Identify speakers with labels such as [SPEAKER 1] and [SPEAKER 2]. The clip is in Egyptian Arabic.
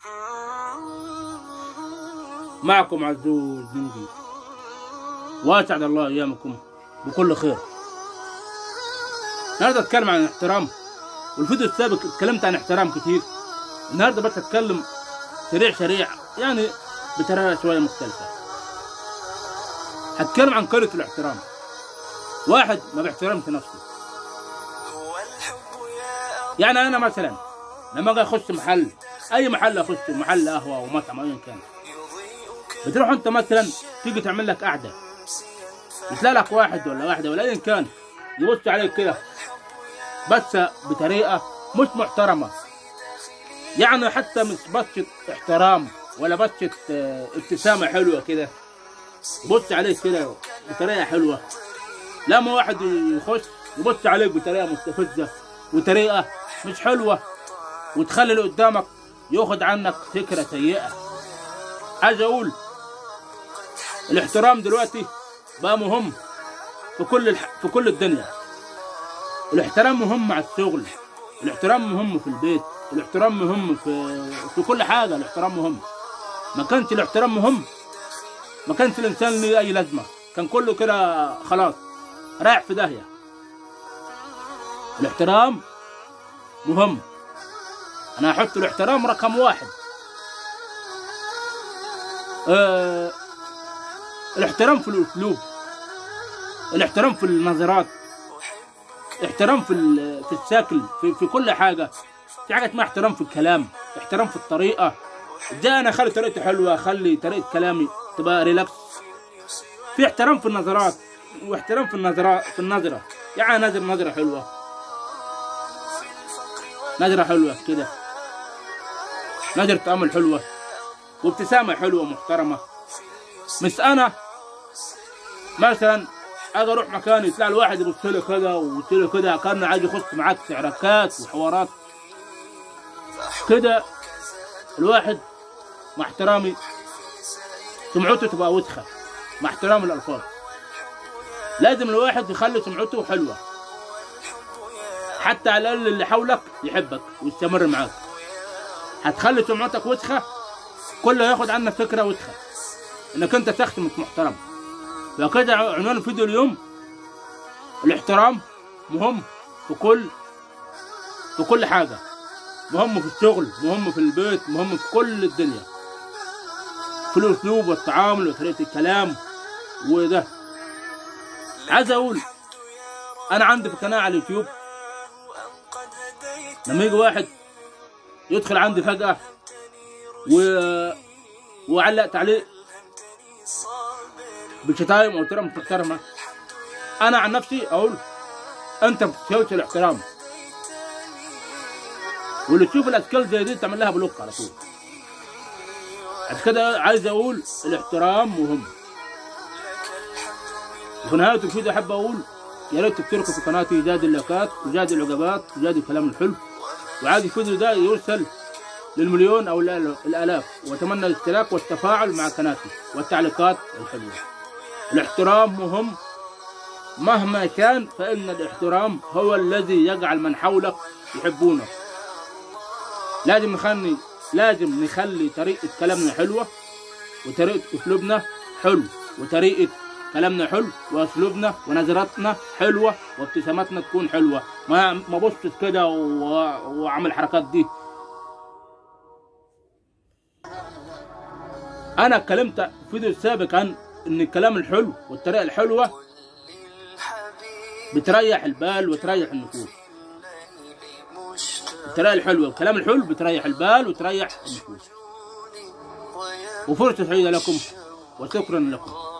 [SPEAKER 1] معكم عزوز زنقي واسعد الله ايامكم بكل خير النهارده اتكلم عن الاحترام والفيديو السابق اتكلمت عن احترام كتير النهارده بس اتكلم سريع سريع يعني بطريقه شويه مختلفه هتكلم عن قله الاحترام واحد ما بيحترمش نفسه يعني انا مثلا لما اجي اخش محل اي محل اخش محل قهوه او مطعم ايا كان بتروح انت مثلا تيجي تعمل لك قعده يطلع لك واحد ولا واحده ولا ايا كان يبص عليك كده بس بطريقه مش محترمه يعني حتى مش بصة احترام ولا بصة اه، ابتسامة حلوة كده يبص عليك كده بطريقة حلوة لما واحد يخش يبص عليك بطريقة مستفزة وطريقة مش حلوة وتخلي اللي قدامك ياخد عنك فكرة سيئة عايز اقول الاحترام دلوقتي بقى مهم في كل الح... في كل الدنيا الاحترام مهم مع الشغل الاحترام مهم في البيت الاحترام مهم في في كل حاجة الاحترام مهم ما كانش الاحترام مهم ما كانش الانسان ليه اي لازمة كان كله كده خلاص رايح في داهية الاحترام مهم انا هحط الاحترام رقم واحد أه الاحترام في الاسلوب الاحترام في النظرات احترام في ال- في الشكل في, في كل حاجه في حاجه اسمها احترام في الكلام احترام في الطريقه ازاي انا اخلي طريقتي حلوه اخلي طريقه كلامي تبقى ريلاكس في احترام في النظرات واحترام في النظرات في النظره يعني نظر نظره حلوه نظره حلوه كده نظره تامل حلوه وابتسامه حلوه محترمه مش انا مثلا اجي اروح مكان يطلع لي واحد يبص لي كده ويبص لي كده كانه عايز يخش معاك سعركات وحوارات كده الواحد مع احترامي سمعته تبقى وسخه مع احترام الالفاظ لازم الواحد يخلي سمعته حلوه حتى على الاقل اللي حولك يحبك ويستمر معاك هتخلي سمعتك وسخه كله ياخد عنك فكره وسخه انك انت شخص مش محترم فكده عنوان الفيديو اليوم الاحترام مهم في كل في كل حاجة مهم في الشغل مهم في البيت مهم في كل الدنيا في الأسلوب والتعامل وطريقة الكلام وده عايز أقول أنا عندي في قناة على اليوتيوب لما يجي واحد يدخل عندي فجأة و... وعلق تعليق بشتايم او طريقه مش محترمه انا عن نفسي اقول انت ما بتساويش الاحترام واللي تشوف الاشكال زي دي تعمل لها بلوك على طول عشان كده عايز اقول الاحترام مهم وفي نهايه الفيديو احب اقول يا ريت تشتركوا في قناتي زاد اللايكات وزاد العجبات وزاد الكلام الحلو وعايز الفيديو ده يوصل للمليون او الآل- الالاف واتمنى الاشتراك والتفاعل مع قناتي والتعليقات الحلوه الاحترام مهم مهما كان فإن الاحترام هو الذي يجعل من حولك يحبونك لازم نخلي لازم نخلي طريقة كلامنا حلوة وطريقة أسلوبنا حلو وطريقة كلامنا حلو وأسلوبنا ونظراتنا حلوة وابتساماتنا تكون حلوة ما ما بصش كده و- وأعمل الحركات دي أنا اتكلمت في الفيديو السابق عن إن الكلام الحلو والطريقة الحلوة بتريح البال وتريح النفوس الطريقة الحلوة والكلام الحلو بتريح البال وتريح النفوس وفرصة سعيدة لكم وشكرا لكم